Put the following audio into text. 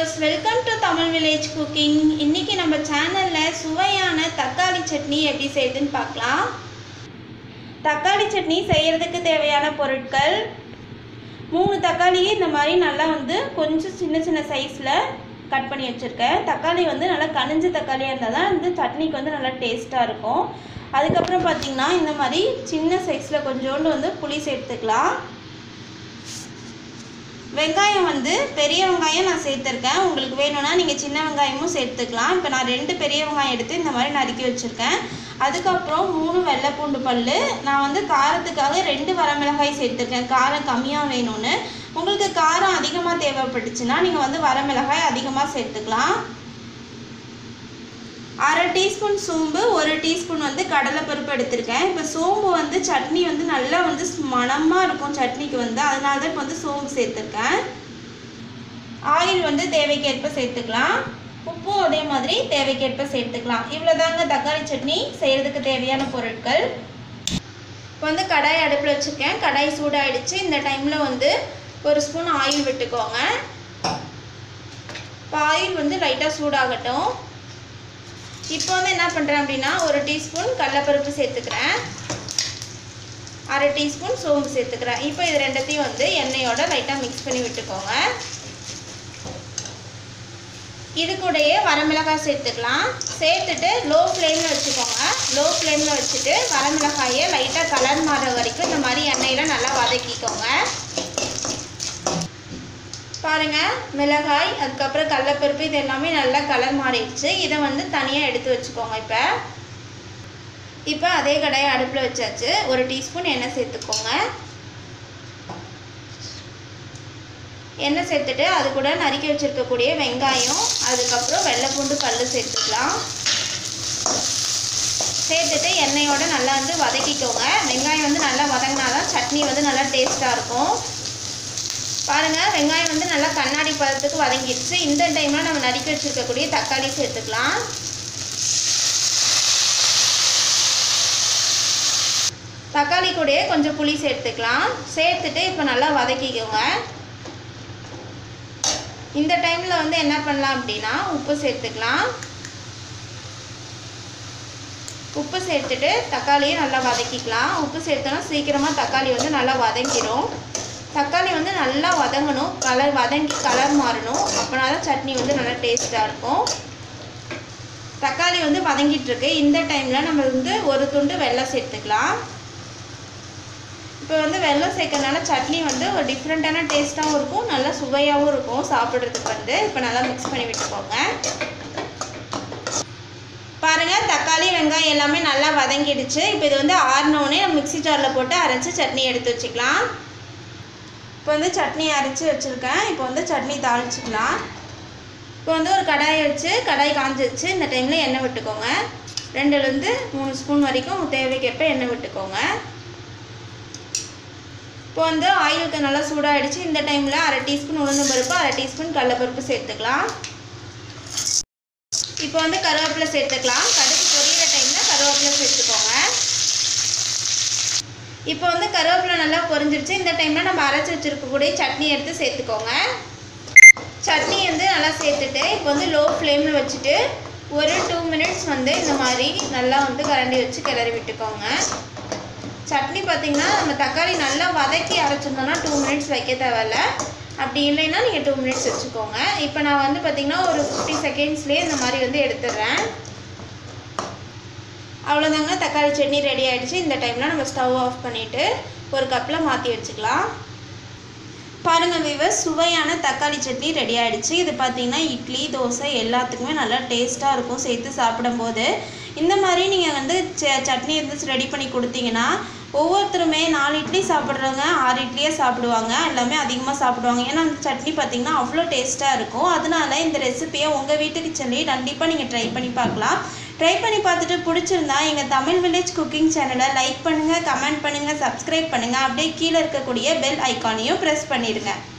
viewers welcome to Tamil village cooking இன்னைக்கு நம்ம சேனலில் சுவையான தக்காளி சட்னி எப்படி செய்யுதுன்னு பார்க்கலாம் தக்காளி சட்னி செய்கிறதுக்கு தேவையான பொருட்கள் மூணு தக்காளியை இந்த மாதிரி நல்லா வந்து கொஞ்சம் சின்ன சின்ன சைஸில் கட் பண்ணி வச்சுருக்கேன் தக்காளி வந்து நல்லா கனிஞ்ச தக்காளியாக இருந்தால் தான் வந்து சட்னிக்கு வந்து நல்லா டேஸ்ட்டாக இருக்கும் அதுக்கப்புறம் பார்த்திங்கன்னா இந்த மாதிரி சின்ன சைஸில் கொஞ்சோண்டு வந்து புளி சேர்த்துக்கலாம் வெங்காயம் வந்து பெரிய வெங்காயம் நான் சேர்த்துருக்கேன் உங்களுக்கு வேணும்னா நீங்கள் சின்ன வெங்காயமும் சேர்த்துக்கலாம் இப்போ நான் ரெண்டு பெரிய வெங்காயம் எடுத்து இந்த மாதிரி நறுக்கி வச்சுருக்கேன் அதுக்கப்புறம் மூணு வெள்ளை பூண்டு பல் நான் வந்து காரத்துக்காக ரெண்டு வரமிளகாய் சேர்த்துருக்கேன் காரம் கம்மியாக வேணும்னு உங்களுக்கு காரம் அதிகமாக தேவைப்பட்டுச்சுன்னா நீங்கள் வந்து வரமிளகாய் அதிகமாக சேர்த்துக்கலாம் அரை டீஸ்பூன் சோம்பு ஒரு டீஸ்பூன் வந்து கடலைப்பருப்பு எடுத்திருக்கேன் இப்போ சோம்பு வந்து சட்னி வந்து நல்லா வந்து மணமாக இருக்கும் சட்னிக்கு வந்து அதனால தான் இப்போ வந்து சோம்பு சேர்த்துருக்கேன் ஆயில் வந்து தேவைக்கேற்ப சேர்த்துக்கலாம் உப்பும் அதே மாதிரி தேவைக்கேற்ப சேர்த்துக்கலாம் இவ்வளோதாங்க தக்காளி சட்னி செய்கிறதுக்கு தேவையான பொருட்கள் இப்போ வந்து கடாய் அடுப்பில் வச்சுருக்கேன் கடாய் சூடாயிடுச்சு இந்த டைமில் வந்து ஒரு ஸ்பூன் ஆயில் விட்டுக்கோங்க இப்போ ஆயில் வந்து லைட்டாக சூடாகட்டும் இப்போ வந்து என்ன பண்ணுறேன் அப்படின்னா ஒரு டீஸ்பூன் கடலப்பருப்பு சேர்த்துக்கிறேன் அரை டீஸ்பூன் சோம்பு சேர்த்துக்கிறேன் இப்போ இது ரெண்டத்தையும் வந்து எண்ணெயோட லைட்டாக மிக்ஸ் பண்ணி விட்டுக்கோங்க இது கூடயே வரமிளகாய் சேர்த்துக்கலாம் சேர்த்துட்டு லோ ஃப்ளேமில் வச்சுக்கோங்க லோ ஃப்ளேமில் வச்சுட்டு வரமிளகாயை லைட்டாக கலர் மாறுற வரைக்கும் இந்த மாதிரி எண்ணெயில் நல்லா வதக்கிக்கோங்க பாருங்கள் மிளகாய் அதுக்கப்புறம் கடலப்பருப்பு இது எல்லாமே நல்லா கலர் மாறிடுச்சு இதை வந்து தனியாக எடுத்து வச்சுக்கோங்க இப்போ இப்போ அதே கடாயை அடுப்பில் வச்சாச்சு ஒரு டீஸ்பூன் எண்ணெய் சேர்த்துக்கோங்க எண்ணெய் சேர்த்துட்டு அது கூட நறுக்கி வச்சுருக்கக்கூடிய வெங்காயம் அதுக்கப்புறம் வெள்ளைப்பூண்டு கல் சேர்த்துக்கலாம் சேர்த்துட்டு எண்ணெயோடு நல்லா வந்து வதக்கிக்கோங்க வெங்காயம் வந்து நல்லா வதங்கினா தான் சட்னி வந்து நல்லா டேஸ்ட்டாக இருக்கும் பாருங்கள் வெங்காயம் வந்து நல்லா கண்ணாடி பதத்துக்கு வதங்கிடுச்சு இந்த டைமில் நம்ம நறுக்கி வச்சுருக்கக்கூடிய தக்காளி சேர்த்துக்கலாம் தக்காளி கூடயே கொஞ்சம் புளி சேர்த்துக்கலாம் சேர்த்துட்டு இப்போ நல்லா வதக்கிக்கோங்க இந்த டைமில் வந்து என்ன பண்ணலாம் அப்படின்னா உப்பு சேர்த்துக்கலாம் உப்பு சேர்த்துட்டு தக்காளியை நல்லா வதக்கிக்கலாம் உப்பு சேர்த்தோன்னா சீக்கிரமாக தக்காளி வந்து நல்லா வதங்கிடும் தக்காளி வந்து நல்லா வதங்கணும் கலர் வதங்கி கலர் மாறணும் அப்படின்னா தான் சட்னி வந்து நல்லா டேஸ்ட்டாக இருக்கும் தக்காளி வந்து வதங்கிட்டுருக்கு இந்த டைமில் நம்ம வந்து ஒரு துண்டு வெள்ளம் சேர்த்துக்கலாம் இப்போ வந்து வெள்ளம் சேர்க்கறனால சட்னி வந்து ஒரு டிஃப்ரெண்ட்டான டேஸ்ட்டாகவும் இருக்கும் நல்லா சுவையாகவும் இருக்கும் சாப்பிட்றதுக்கு வந்து இப்போ நல்லா மிக்ஸ் பண்ணி விட்டுக்கோங்க பாருங்கள் தக்காளி வெங்காயம் எல்லாமே நல்லா வதங்கிடுச்சு இப்போ இது வந்து ஆறினோடனே நம்ம மிக்ஸி ஜாரில் போட்டு அரைச்சி சட்னி எடுத்து வச்சுக்கலாம் இப்போ வந்து சட்னி அரைச்சி வச்சுருக்கேன் இப்போ வந்து சட்னி தாளிச்சிக்கலாம் இப்போ வந்து ஒரு கடாயை வச்சு கடாய் காஞ்சிச்சு இந்த டைமில் எண்ணெய் விட்டுக்கோங்க ரெண்டுலேருந்து மூணு ஸ்பூன் வரைக்கும் தேவைக்கேற்ப எண்ணெய் விட்டுக்கோங்க இப்போ வந்து ஆயிலுக்கு நல்லா சூடாகிடுச்சு இந்த டைமில் அரை டீஸ்பூன் உளுந்து பருப்பு அரை டீஸ்பூன் கடலைப்பருப்பு சேர்த்துக்கலாம் இப்போ வந்து கருவேப்பிலை சேர்த்துக்கலாம் கடுகு பொரியிற டைமில் கருவேப்பிலை சேர்த்துக்கோங்க இப்போ வந்து கருவேப்பிலை நல்லா பொரிஞ்சிருச்சு இந்த டைமில் நம்ம அரைச்சி வச்சுருக்கக்கூடிய சட்னி எடுத்து சேர்த்துக்கோங்க சட்னி வந்து நல்லா சேர்த்துட்டு இப்போ வந்து லோ ஃப்ளேமில் வச்சுட்டு ஒரு டூ மினிட்ஸ் வந்து இந்த மாதிரி நல்லா வந்து கரண்டி வச்சு கிளறி விட்டுக்கோங்க சட்னி பார்த்திங்கன்னா நம்ம தக்காளி நல்லா வதக்கி அரைச்சிருந்தோம்னா டூ மினிட்ஸ் வைக்க தேவையில்ல அப்படி இல்லைன்னா நீங்கள் டூ மினிட்ஸ் வச்சுக்கோங்க இப்போ நான் வந்து பார்த்திங்கன்னா ஒரு ஃபிஃப்டி செகண்ட்ஸ்லேயே இந்த மாதிரி வந்து எடுத்துடுறேன் அவ்வளோதாங்க தக்காளி சட்னி ரெடி ஆகிடுச்சு இந்த டைமில் நம்ம ஸ்டவ் ஆஃப் பண்ணிவிட்டு ஒரு கப்பில் மாற்றி வச்சுக்கலாம் பாருங்கள் விவஸ் சுவையான தக்காளி சட்னி ரெடி ஆகிடுச்சு இது பார்த்திங்கன்னா இட்லி தோசை எல்லாத்துக்குமே நல்லா டேஸ்ட்டாக இருக்கும் சேர்த்து சாப்பிடும்போது இந்த மாதிரி நீங்கள் வந்து ச சட்னி இருந்துச்சு ரெடி பண்ணி கொடுத்தீங்கன்னா ஒவ்வொருத்தருமே நாலு இட்லி சாப்பிட்றவங்க ஆறு இட்லியே சாப்பிடுவாங்க எல்லாமே அதிகமாக சாப்பிடுவாங்க ஏன்னா அந்த சட்னி பார்த்திங்கன்னா அவ்வளோ டேஸ்ட்டாக இருக்கும் அதனால இந்த ரெசிப்பியை உங்கள் வீட்டுக்கு சொல்லி கண்டிப்பாக நீங்கள் ட்ரை பண்ணி பார்க்கலாம் ட்ரை பண்ணி பார்த்துட்டு பிடிச்சிருந்தா எங்கள் தமிழ் வில்லேஜ் குக்கிங் சேனலை லைக் பண்ணுங்கள் கமெண்ட் பண்ணுங்கள் சப்ஸ்கிரைப் பண்ணுங்கள் அப்படியே கீழே இருக்கக்கூடிய பெல் ஐக்கானையும் ப்ரெஸ் பண்ணிடுங்க